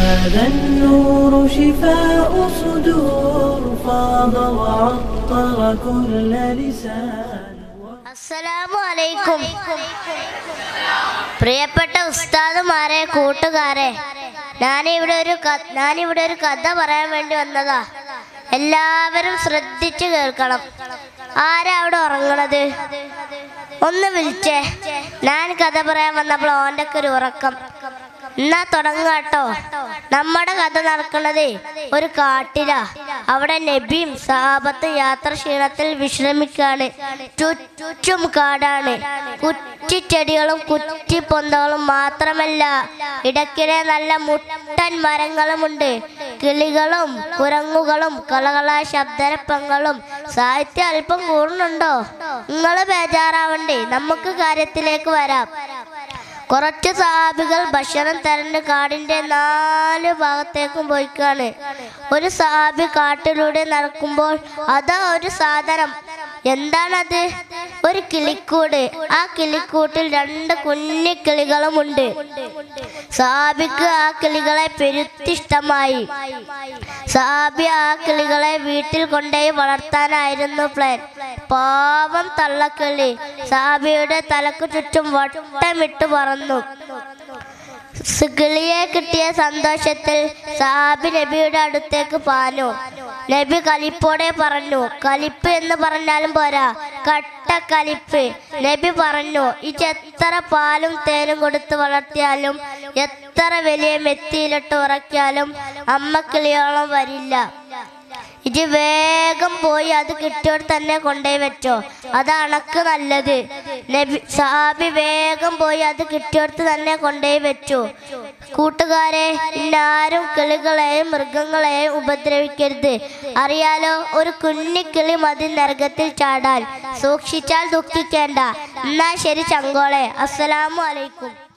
هذا النور شفاء صدور فاض وعطر كل لسان അസ്സലാമു അലൈക്കും പ്രിയപ്പെട്ട ഉസ്താദുമാരെ കൂട്ടുകാരെ ഞാനിവിടെ ഒരു ക- ഞാനിവിടെ ഒരു കഥ പറയാൻ വേണ്ടി വന്നതാ എല്ലാവരും ശ്രദ്ധിച്ചു കേൾക്കണം ആരാ അവിടെ ഉറങ്ങണത് ഒന്ന് വിളിച്ചേ ഞാൻ കഥ പറയാൻ വന്നപ്പോൾ ഓൻ്റെ ഒക്കെ ഒരു ഉറക്കം എന്നാ തുടങ്ങാട്ടോ നമ്മുടെ കഥ നടക്കുന്നത് ഒരു കാട്ടിലാ അവിടെ നബിയും സഹാബത്തും യാത്ര ക്ഷീണത്തിൽ വിശ്രമിക്കാണ് ചുറ്റും കാടാണ് കുറ്റിച്ചെടികളും കുറ്റിപ്പൊന്തകളും മാത്രമല്ല ഇടയ്ക്കിടെ നല്ല മുട്ടൻ മരങ്ങളുമുണ്ട് കിളികളും കുരങ്ങുകളും കളകള ശബ്ദരപ്പങ്ങളും സാഹിത്യം അല്പം കൂടുന്നുണ്ടോ നിങ്ങൾ ബേജാറാവണ്ടേ നമുക്ക് കാര്യത്തിലേക്ക് വരാം കുറച്ച് സാബികൾ ഭക്ഷണം തരണ്ട് കാടിന്റെ നാല് ഭാഗത്തേക്കും പോയിക്കാണ് ഒരു സാബി കാട്ടിലൂടെ നടക്കുമ്പോൾ അതാ ഒരു സാധനം എന്താണത് ഒരു കിളിക്കൂട് ആ കിളിക്കൂട്ടിൽ രണ്ട് കുഞ്ഞു കിളികളുമുണ്ട് സാബിക്ക് ആ കിളികളെ പെരുത്തിഷ്ടമായി സാബി ആ കിളികളെ വീട്ടിൽ കൊണ്ടുപോയി വളർത്താനായിരുന്നു പ്ലാൻ പാവം തള്ളക്കിളി സാബിയുടെ തലക്ക് ചുറ്റും വട്ടമിട്ട് പറന്നു സ് കിളിയെ കിട്ടിയ സന്തോഷത്തിൽ സാബി നബിയുടെ അടുത്തേക്ക് പാഞ്ഞു നബി കലിപ്പോടെ പറഞ്ഞു കലിപ്പ് എന്ന് പറഞ്ഞാലും പോരാ കട്ട കലിപ്പ് നബി പറഞ്ഞു ഇത് എത്ര പാലും തേനും കൊടുത്ത് വളർത്തിയാലും എത്ര വലിയ മെത്തിയിലിട്ട് ഉറക്കിയാലും അമ്മ കിളിയോളം വരില്ല ഇത് വേഗം പോയി അത് കിട്ടിയോട് തന്നെ കൊണ്ടുപോയി വെച്ചോ അത് അണക്ക് നല്ലത് നബി സാബി വേഗം പോയി അത് കിട്ടിയോടത്ത് തന്നെ കൊണ്ടുപോയി വെച്ചു കൂട്ടുകാരെ ഇന്നാരും കിളികളെയും മൃഗങ്ങളെയും ഉപദ്രവിക്കരുത് അറിയാലോ ഒരു കുഞ്ഞിക്കിളി മതി നരകത്തിൽ ചാടാൻ സൂക്ഷിച്ചാൽ ദുഃഖിക്കേണ്ട എന്നാ ശരി ചങ്കോളെ അസ്സലാമു അലൈക്കും